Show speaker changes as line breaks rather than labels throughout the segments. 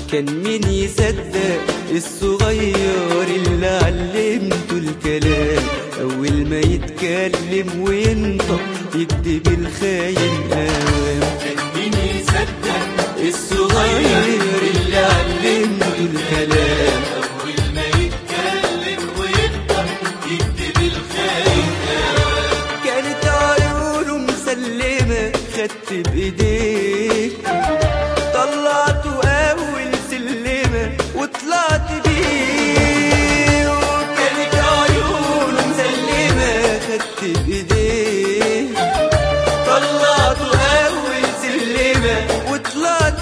كان مين يصدق الصغير اللي علمته الكلام أول ما يتكلم وينطق يكتب الخاين قوام
كان مين يصدق
الصغير اللي علمته الكلام
أول ما يتكلم ويقدر يكتب الخاين
كانت عيونه مسلمة خدت بإيديه طلعته أول سلمة وطلعت بيه وكانت عيونه مسلمة خدت بإيديه طلعته أول سلمة وطلعت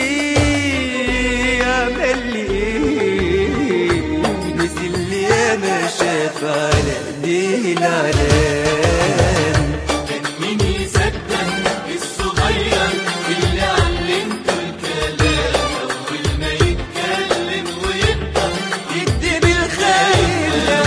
بيه عمل لي إيه نسي اللي أنا شاف على إيديه العلام
كان مين يصدق الصغير اللي علمته الكلام أول ما يتكلم ويقدر
يكتب الخير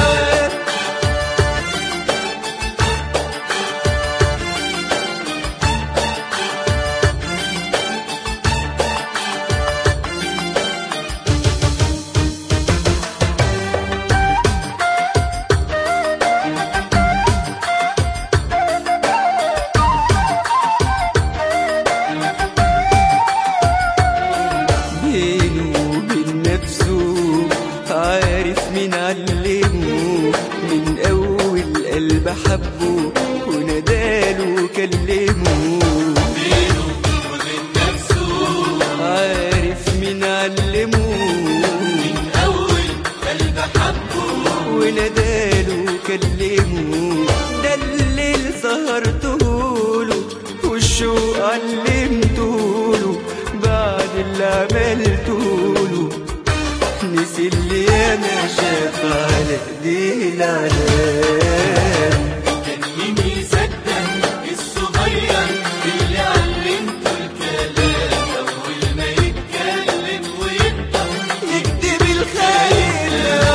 بينه وبين نفسه عارف مين علمه من أول قلب حبه وناداله وكلمه
بينه وبين نفسه
عارف مين علمه
من أول قلب حبه
وناداله وكلمه ده الليل سهرته له والشوق علمته له بعد اللي عملته له نسي اللي انا شاف على ايديه العلام
كان مين يصدق الصغير اللي علمته الكلام أول ما يتكلم ويقدر
يكتب الخير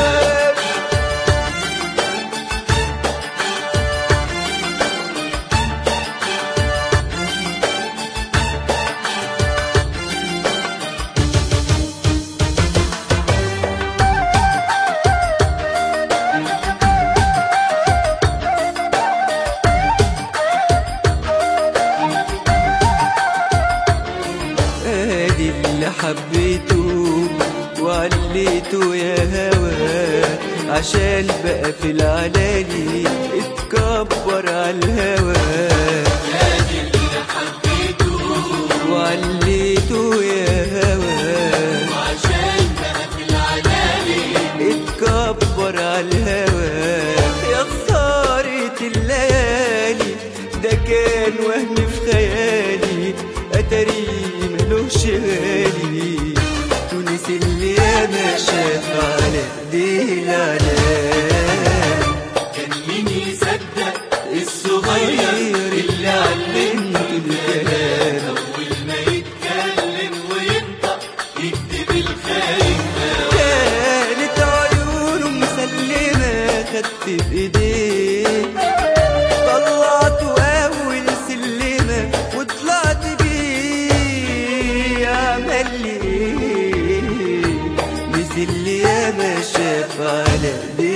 ادي اللي حبيته وعليته يا هوا عشان بقى في العلالي اتكبر على الهوا
نادي اللي حبيته
وعليته يا هوا
وعشان بقى في العلالي
اتكبر على الهوا يا خسارة الليالي ده كان وهم في خيالي اتاري ملوش غالي تونس اللي انا شاف على ايديه العلام
كان مين يصدق
الصغير اللي علمته الكلام
أول ما يتكلم وينطق يكتب الخاين
كانت عيونه مسلمة خدت بإيديه طلعته أول سلمة وطلعت بيه عمل لي إيه نسي اللي أنا شاف على إيديه